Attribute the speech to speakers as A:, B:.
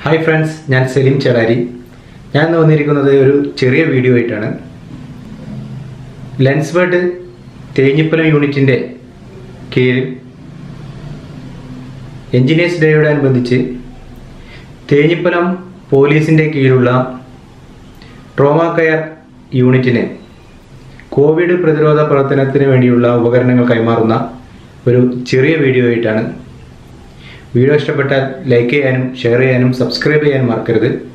A: hi friends ഞാൻ സലീം ചെടാരി ഞാൻ ഇന്ന് വന്നിരിക്കുന്നത് ഒരു ചെറിയ വീഡിയോ ആയിട്ടാണ് ലെൻസ്ബേർഡ് തേഞ്ഞിപ്പലം യൂണിറ്റിൻ്റെ കീഴിൽ എഞ്ചിനീയേഴ്സ് ഡേയോടനുബന്ധിച്ച് തേഞ്ഞിപ്പലം പോലീസിൻ്റെ കീഴിലുള്ള ട്രോമ കെയർ യൂണിറ്റിന് കോവിഡ് പ്രതിരോധ പ്രവർത്തനത്തിന് വേണ്ടിയുള്ള ഉപകരണങ്ങൾ കൈമാറുന്ന ഒരു ചെറിയ വീഡിയോ ആയിട്ടാണ് വീഡിയോ ഇഷ്ടപ്പെട്ടാൽ ലൈക്ക് ചെയ്യാനും ഷെയർ ചെയ്യാനും സബ്സ്ക്രൈബ് ചെയ്യാനും മറക്കരുത്